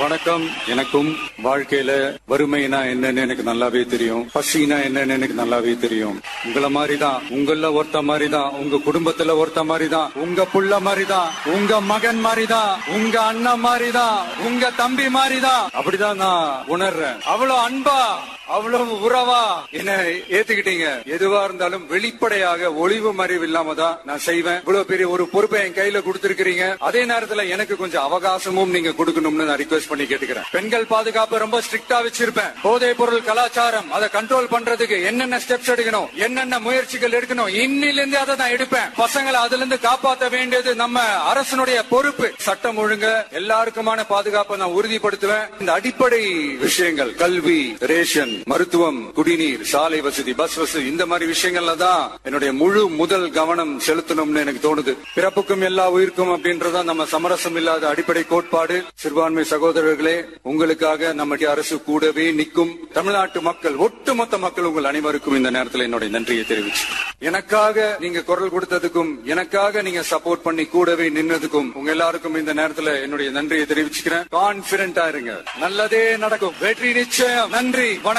வணக்கம் எனக்கும் வாழ்க்கையில வறுமைனா என்னன்னு எனக்கு நல்லாவே தெரியும் பசினா என்னன்னு எனக்கு நல்லாவே தெரியும் உங்கள மாதிரிதான் உங்கள ஒருத்த மாதிரிதான் உங்க குடும்பத்துல ஒருத்த மாதிரிதான் உங்க புள்ள மாதிரிதான் உங்க மகன் மாதிரிதான் உங்க அண்ணன் மாதிரிதான் உங்க தம்பி மாதிரிதான் அப்படிதான் நான் உணர்றேன் அவ்வளவு அன்பா அவ்வளவு உறவா என்ன ஏத்துக்கிட்டீங்க எதுவா இருந்தாலும் வெளிப்படையாக ஒளிவு மறைவு இல்லாம தான் நான் செய்வேன் இவ்வளவு பெரிய ஒரு பொறுப்பை என் கையில கொடுத்திருக்கிறீங்க அதே நேரத்துல எனக்கு கொஞ்சம் அவகாசமும் நீங்க கொடுக்கணும்னு நான் ரிக்வெஸ்ட் பண்ணி கேட்டுக்கிறேன் பெண்கள் பாதுகாப்பு ரொம்ப ஸ்ட்ரிக்டா வச்சிருப்பேன் போதைப் பொருள் கலாச்சாரம் அதை கண்ட்ரோல் பண்றதுக்கு என்னென்ன ஸ்டெப்ஸ் எடுக்கணும் என்னென்ன முயற்சிகள் எடுக்கணும் இன்னில இருந்து அதை நான் எடுப்பேன் பசங்களை அதுல இருந்து காப்பாற்ற வேண்டியது நம்ம அரசனுடைய பொறுப்பு சட்டம் ஒழுங்கு எல்லாருக்குமான பாதுகாப்பை நான் உறுதிப்படுத்துவேன் இந்த அடிப்படை விஷயங்கள் கல்வி ரேஷன் மருத்துவம் குடிநீர் சாலை வசதி பஸ் வசதி இந்த மாதிரி விஷயங்கள்ல தான் என்னுடைய முழு முதல் கவனம் செலுத்தணும்னு எனக்கு தோணுது பிறப்புக்கும் எல்லா உயிருக்கும் அப்படின்றதா நம்ம சமரசம் இல்லாத அடிப்படை கோட்பாடு சிறுபான்மை சகோதரர்களே உங்களுக்காக நம்முடைய அரசு கூடவே நிற்கும் தமிழ்நாட்டு மக்கள் ஒட்டுமொத்த மக்கள் உங்கள் அனைவருக்கும் இந்த நேரத்தில் என்னுடைய நன்றியை தெரிவிச்சு எனக்காக நீங்க குரல் கொடுத்ததுக்கும் எனக்காக நீங்க சப்போர்ட் பண்ணி கூடவே நின்னதுக்கும் உங்க எல்லாருக்கும் இந்த நேரத்தில் என்னுடைய நன்றியை தெரிவிச்சுக்கிறேன் கான்பிடண்டா இருங்க நல்லதே நடக்கும் வெற்றி நிச்சயம் நன்றி வணக்கம்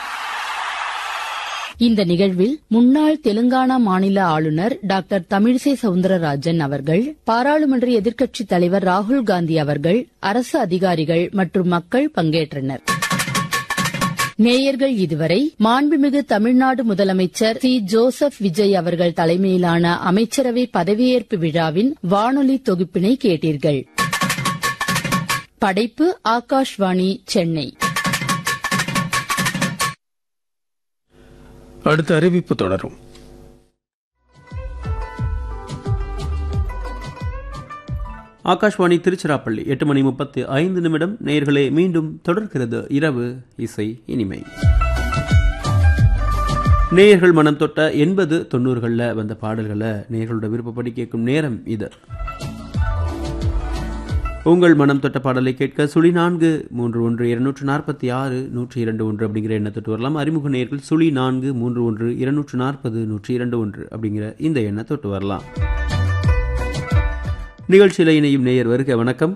இந்த நிகழ்வில் முன்னாள் தெலுங்கானா மாநில ஆளுநர் டாக்டர் தமிழிசை சவுந்தரராஜன் அவர்கள் பாராளுமன்ற எதிர்க்கட்சித் தலைவர் ராகுல் காந்தி அவர்கள் அரசு அதிகாரிகள் மற்றும் மக்கள் பங்கேற்றனர் நேயர்கள் இதுவரை மாண்புமிகு தமிழ்நாடு முதலமைச்சர் சி ஜோசப் விஜய் அவர்கள் தலைமையிலான அமைச்சரவை பதவியேற்பு விழாவின் வானொலி தொகுப்பினை கேட்டீர்கள் படைப்பு ஆகாஷ்வாணி சென்னை அடுத்த அறிவிப்பு தொடரும் ஆகாஷ்வாணி திருச்சிராப்பள்ளி எட்டு மணி முப்பத்தி ஐந்து நிமிடம் நேயர்களே மீண்டும் தொடர்கிறது இரவு இசை இனிமை நேயர்கள் மனம் தொட்ட எண்பது தொண்ணூறுகளில் வந்த பாடல்களை நேயர்களோட விருப்பப்படி கேட்கும் நேரம் இது உங்கள் மனம் தொட்ட பாடலை கேட்க சுழி நான்கு மூன்று ஒன்று இருநூற்று நாற்பத்தி ஆறு நூற்றி இரண்டு ஒன்று அப்படிங்கிற எண்ணத்தொட்டு வரலாம் அறிமுக நேர்கள் சுழி நான்கு மூன்று ஒன்று இருநூற்று நாற்பது நூற்றி இரண்டு ஒன்று அப்படிங்கிற இந்த எண்ணை தொட்டு வரலாம் நிகழ்ச்சியில் இணையும் நேயர் வருக வணக்கம்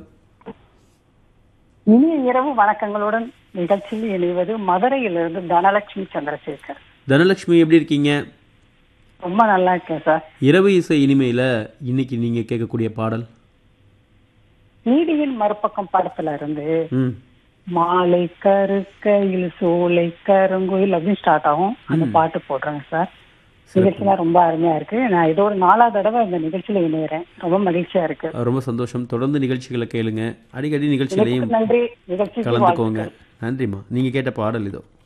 இனிய இரவு வணக்கங்களுடன் நிகழ்ச்சியில் இணைவது மதுரையிலிருந்து தனலட்சுமி சந்திரசேகர் தனலட்சுமி எப்படி இருக்கீங்க ரொம்ப நல்லா இருக்கேன் சார் இரவு இசை இனிமையில் இன்னைக்கு நீங்கள் கேட்கக்கூடிய பாடல் நீதியின் மறுபக்கம் படத்துல இருந்து ம் மாலை கருக்கையில் சோலை கருங்குயில் அப்படின்னு ஸ்டார்ட் ஆகும் அந்த பாட்டு போடுறேங்க சார் நிகழ்ச்சிலாம் ரொம்ப அருமையா இருக்கு நான் இதோ ஒரு நாலாவது தடவை இந்த நிகழ்ச்சியில இணையறேன் ரொம்ப மகிழ்ச்சியா இருக்கு ரொம்ப சந்தோஷம் தொடர்ந்து நிகழ்ச்சிகளை கேளுங்க அடிக்கடி நிகழ்ச்சிகளையும் நன்றி நிகழ்ச்சிக்கு கலந்துக்கோங்க வாழ்த்துக்கள். நன்றிம்மா நீங்கள் கேட்ட பாடல் இதோ